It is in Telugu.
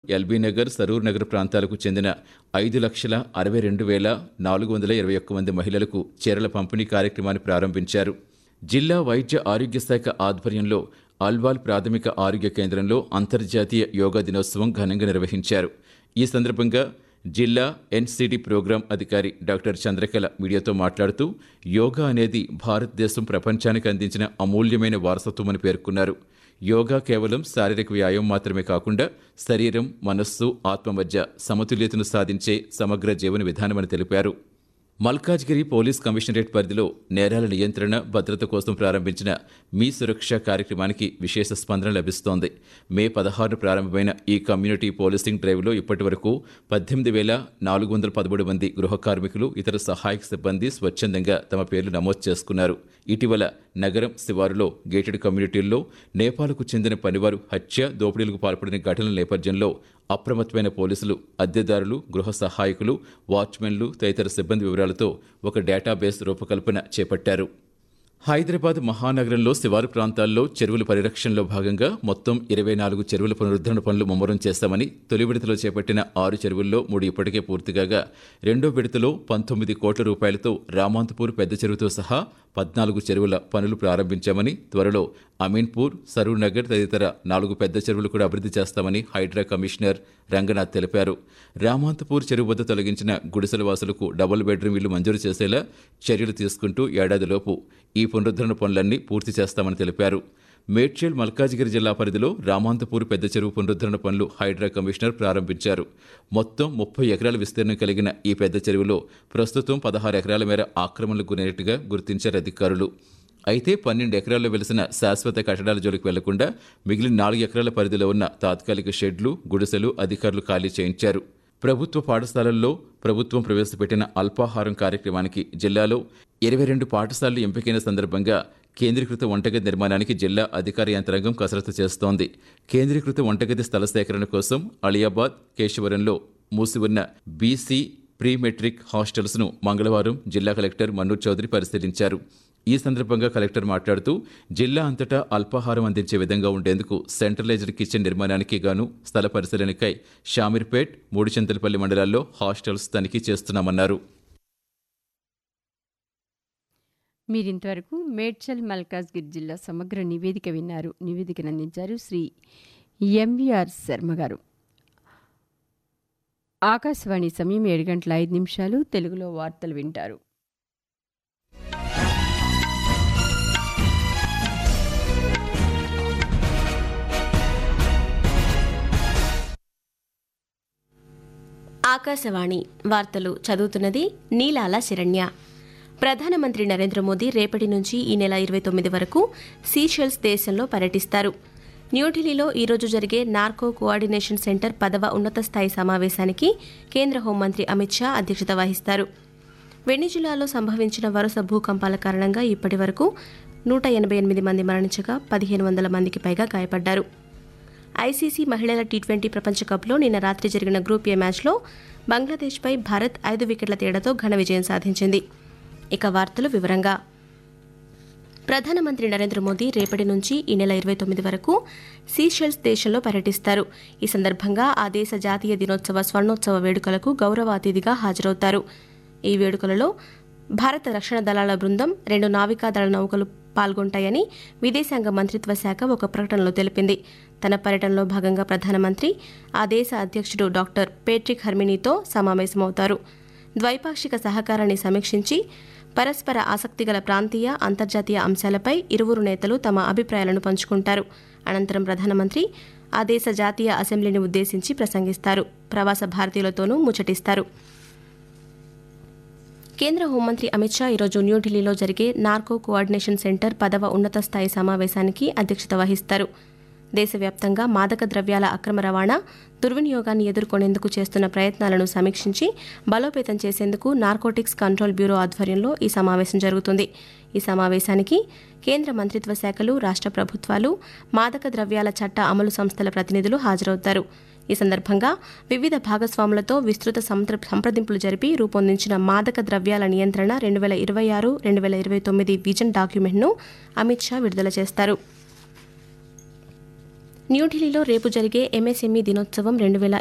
ఎల్బీ నగర్ సరూర్ నగర్ ప్రాంతాలకు చెందిన ఐదు లక్షల అరవై రెండు వేల నాలుగు వందల ఇరవై ఒక్క మంది మహిళలకు చీరల పంపిణీ కార్యక్రమాన్ని ప్రారంభించారు జిల్లా వైద్య ఆరోగ్య శాఖ ఆధ్వర్యంలో అల్వాల్ ప్రాథమిక ఆరోగ్య కేంద్రంలో అంతర్జాతీయ యోగా దినోత్సవం ఘనంగా నిర్వహించారు ఈ సందర్భంగా జిల్లా ఎన్సిడి ప్రోగ్రాం అధికారి డాక్టర్ చంద్రకళ మీడియాతో మాట్లాడుతూ యోగా అనేది భారతదేశం ప్రపంచానికి అందించిన అమూల్యమైన వారసత్వమని పేర్కొన్నారు యోగా కేవలం శారీరక వ్యాయామం మాత్రమే కాకుండా శరీరం మనస్సు ఆత్మ మధ్య సమతుల్యతను సాధించే సమగ్ర జీవన విధానమని తెలిపారు మల్కాజ్గిరి పోలీస్ కమిషనరేట్ పరిధిలో నేరాల నియంత్రణ భద్రత కోసం ప్రారంభించిన మీ సురక్ష కార్యక్రమానికి విశేష స్పందన లభిస్తోంది మే పదహారు ప్రారంభమైన ఈ కమ్యూనిటీ పోలీసింగ్ డ్రైవ్లో ఇప్పటి వరకు పద్దెనిమిది వేల నాలుగు వందల పదమూడు మంది గృహ కార్మికులు ఇతర సహాయక సిబ్బంది స్వచ్ఛందంగా తమ పేర్లు నమోదు చేసుకున్నారు ఇటీవల నగరం శివారులో గేటెడ్ కమ్యూనిటీల్లో నేపాల్కు చెందిన పనివారు హత్య దోపిడీలకు పాల్పడిన ఘటనల నేపథ్యంలో అప్రమత్తమైన పోలీసులు అద్దెదారులు గృహ సహాయకులు వాచ్మెన్లు తదితర సిబ్బంది వివరాలతో ఒక డేటాబేస్ రూపకల్పన చేపట్టారు హైదరాబాద్ మహానగరంలో శివారు ప్రాంతాల్లో చెరువుల పరిరక్షణలో భాగంగా మొత్తం ఇరవై నాలుగు చెరువుల పునరుద్ధరణ పనులు ముమ్మరం చేస్తామని తొలి విడతలో చేపట్టిన ఆరు చెరువుల్లో మూడు ఇప్పటికే పూర్తిగాగా రెండో విడతలో పంతొమ్మిది కోట్ల రూపాయలతో రామాంతపూర్ పెద్ద చెరువుతో సహా పద్నాలుగు చెరువుల పనులు ప్రారంభించామని త్వరలో అమీన్పూర్ సరూర్ నగర్ తదితర నాలుగు పెద్ద చెరువులు కూడా అభివృద్ధి చేస్తామని హైడ్రా కమిషనర్ రంగనాథ్ తెలిపారు రామాంతపూర్ చెరువు వద్ద తొలగించిన గుడిసెల వాసులకు డబుల్ బెడ్రూమ్ ఇల్లు మంజూరు చేసేలా చర్యలు తీసుకుంటూ ఏడాదిలోపు ఈ పునరుద్ధరణ పనులన్నీ పూర్తి చేస్తామని తెలిపారు మేడ్చల్ మల్కాజిగిరి జిల్లా పరిధిలో రామాంతపూర్ పెద్ద చెరువు పునరుద్ధరణ పనులు హైడ్రా కమిషనర్ ప్రారంభించారు మొత్తం ముప్పై ఎకరాల విస్తీర్ణం కలిగిన ఈ పెద్ద చెరువులో ప్రస్తుతం పదహారు ఎకరాల మేర ఆక్రమణలకు గురైనట్టుగా గుర్తించారు అధికారులు అయితే పన్నెండు ఎకరాల్లో వెలిసిన శాశ్వత కట్టడాల జోలికి వెళ్లకుండా మిగిలిన నాలుగు ఎకరాల పరిధిలో ఉన్న తాత్కాలిక షెడ్లు గుడిసెలు అధికారులు ఖాళీ చేయించారు ప్రభుత్వ పాఠశాలల్లో ప్రభుత్వం ప్రవేశపెట్టిన అల్పాహారం కార్యక్రమానికి జిల్లాలో ఇరవై రెండు పాఠశాలలు ఎంపికైన సందర్భంగా కేంద్రీకృత వంటగది నిర్మాణానికి జిల్లా అధికార యంత్రాంగం కసరత్తు చేస్తోంది కేంద్రీకృత వంటగది స్థల సేకరణ కోసం అలియాబాద్ కేశవరంలో మూసి ఉన్న బీసీ ప్రీ మెట్రిక్ హాస్టల్స్ను మంగళవారం జిల్లా కలెక్టర్ మన్నూర్ చౌదరి పరిశీలించారు ఈ సందర్భంగా కలెక్టర్ మాట్లాడుతూ జిల్లా అంతటా అల్పాహారం అందించే విధంగా ఉండేందుకు సెంట్రలైజ్డ్ కిచెన్ నిర్మాణానికి గాను స్థల పరిశీలనకై షామీర్పేట్ మూడుచింతలపల్లి మండలాల్లో హాస్టల్స్ తనిఖీ చేస్తున్నామన్నారు మీరింతవరకు మేడ్చల్ మల్కాజ్గిరి జిల్లా సమగ్ర నివేదిక విన్నారు నివేదికను అందించారు శ్రీ ఎంవిఆర్ శర్మ గారు ఆకాశవాణి సమయం ఏడు గంటల ఐదు నిమిషాలు తెలుగులో వార్తలు వింటారు ఆకాశవాణి వార్తలు చదువుతున్నది నీలాల శరణ్య ప్రధానమంత్రి నరేంద్ర మోదీ రేపటి నుంచి ఈ నెల ఇరవై తొమ్మిది వరకు సీషెల్స్ దేశంలో పర్యటిస్తారు న్యూఢిల్లీలో ఈరోజు జరిగే నార్కో కోఆర్డినేషన్ సెంటర్ పదవ ఉన్నత స్థాయి సమావేశానికి కేంద్ర హోంమంత్రి అమిత్ షా అధ్యక్షత వహిస్తారు వెనిజులాలో సంభవించిన వరుస భూకంపాల కారణంగా ఇప్పటి వరకు నూట ఎనభై ఎనిమిది మంది మరణించగా పదిహేను వందల మందికి పైగా గాయపడ్డారు ఐసీసీ మహిళల టీ ట్వంటీ ప్రపంచ కప్లో నిన్న రాత్రి జరిగిన గ్రూప్ ఏ మ్యాచ్లో బంగ్లాదేశ్పై భారత్ ఐదు వికెట్ల తేడాతో ఘన విజయం సాధించింది ఇక వార్తలు వివరంగా ప్రధానమంత్రి నరేంద్ర మోదీ రేపటి నుంచి ఈ నెల ఇరవై తొమ్మిది వరకు సీషెల్స్ దేశంలో పర్యటిస్తారు ఈ సందర్భంగా ఆ దేశ జాతీయ దినోత్సవ స్వర్ణోత్సవ వేడుకలకు గౌరవ అతిథిగా హాజరవుతారు ఈ వేడుకలలో భారత రక్షణ దళాల బృందం రెండు నావికాదళ నౌకలు పాల్గొంటాయని విదేశాంగ మంత్రిత్వ శాఖ ఒక ప్రకటనలో తెలిపింది తన పర్యటనలో భాగంగా ప్రధానమంత్రి ఆ దేశ అధ్యక్షుడు డాక్టర్ పేట్రిక్ హర్మినీతో సమావేశమవుతారు ద్వైపాక్షిక సహకారాన్ని సమీక్షించి పరస్పర ఆసక్తిగల ప్రాంతీయ అంతర్జాతీయ అంశాలపై ఇరువురు నేతలు తమ అభిప్రాయాలను పంచుకుంటారు అనంతరం ప్రధానమంత్రి ఆ దేశ జాతీయ అసెంబ్లీని ఉద్దేశించి ప్రసంగిస్తారు ప్రవాస భారతీయులతోనూ ముచ్చటిస్తారు కేంద్ర హోంమంత్రి అమిత్ షా ఈరోజు న్యూఢిల్లీలో జరిగే నార్కో కోఆర్డినేషన్ సెంటర్ పదవ ఉన్నత స్థాయి సమావేశానికి అధ్యక్షత వహిస్తారు దేశవ్యాప్తంగా మాదక ద్రవ్యాల అక్రమ రవాణా దుర్వినియోగాన్ని ఎదుర్కొనేందుకు చేస్తున్న ప్రయత్నాలను సమీక్షించి బలోపేతం చేసేందుకు నార్కోటిక్స్ కంట్రోల్ బ్యూరో ఆధ్వర్యంలో ఈ సమావేశం జరుగుతుంది ఈ సమావేశానికి కేంద్ర మంత్రిత్వ శాఖలు రాష్ట్ర ప్రభుత్వాలు మాదక ద్రవ్యాల చట్ట అమలు సంస్థల ప్రతినిధులు హాజరవుతారు ఈ సందర్భంగా వివిధ భాగస్వాములతో విస్తృత సంప్ర- సంప్రదింపులు జరిపి రూపొందించిన మాదక ద్రవ్యాల నియంత్రణ రెండు వేల ఇరవై ఆరు రెండు వేల ఇరవై తొమ్మిది విజన్ డాక్యుమెంట్ను అమిత్ షా విడుదల చేస్తారు న్యూఢిల్లీలో రేపు జరిగే ఎంఎస్ఎంఈ దినోత్సవం రెండు వేల